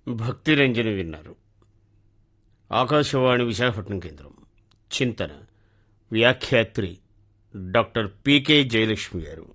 భక్తిరంజని విన్నారు ఆకాశవాణి విశాఖపట్నం కేంద్రం చింతన వ్యాఖ్యాత్రి డాక్టర్ పీకే జయలక్ష్మి గారు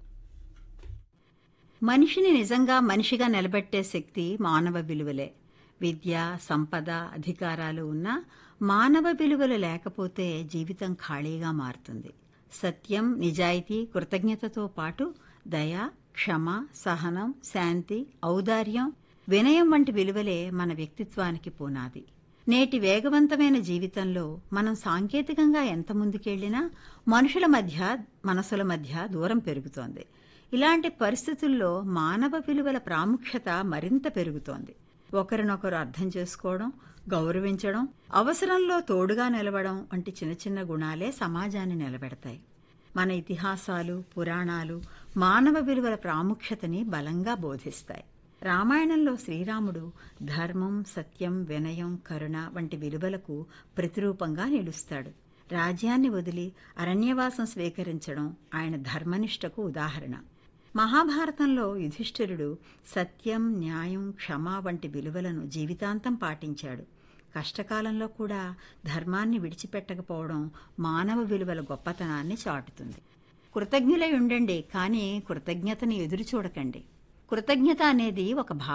మనిషిని నిజంగా మనిషిగా నిలబెట్టే శక్తి మానవ విలువలే విద్య సంపద అధికారాలు ఉన్నా మానవ విలువలు లేకపోతే జీవితం ఖాళీగా మారుతుంది సత్యం నిజాయితీ కృతజ్ఞతతో పాటు దయ క్షమ సహనం శాంతి ఔదార్యం వినయం వంటి విలువలే మన వ్యక్తిత్వానికి పునాది నేటి వేగవంతమైన జీవితంలో మనం సాంకేతికంగా ఎంత ముందుకెళ్లినా మనుషుల మధ్య మనసుల మధ్య దూరం పెరుగుతోంది ఇలాంటి పరిస్థితుల్లో మానవ విలువల ప్రాముఖ్యత మరింత పెరుగుతోంది ఒకరినొకరు అర్థం చేసుకోవడం గౌరవించడం అవసరంలో తోడుగా నిలవడం వంటి చిన్న చిన్న గుణాలే సమాజాన్ని నిలబెడతాయి మన ఇతిహాసాలు పురాణాలు మానవ విలువల ప్రాముఖ్యతని బలంగా బోధిస్తాయి రామాయణంలో శ్రీరాముడు ధర్మం సత్యం వినయం కరుణ వంటి విలువలకు ప్రతిరూపంగా నిలుస్తాడు రాజ్యాన్ని వదిలి అరణ్యవాసం స్వీకరించడం ఆయన ధర్మనిష్టకు ఉదాహరణ మహాభారతంలో యుధిష్ఠిరుడు సత్యం న్యాయం క్షమ వంటి విలువలను జీవితాంతం పాటించాడు కష్టకాలంలో కూడా ధర్మాన్ని విడిచిపెట్టకపోవడం మానవ విలువల గొప్పతనాన్ని చాటుతుంది కృతజ్ఞులై ఉండండి కానీ కృతజ్ఞతని ఎదురు చూడకండి కృతజ్ఞత అనేది ఒక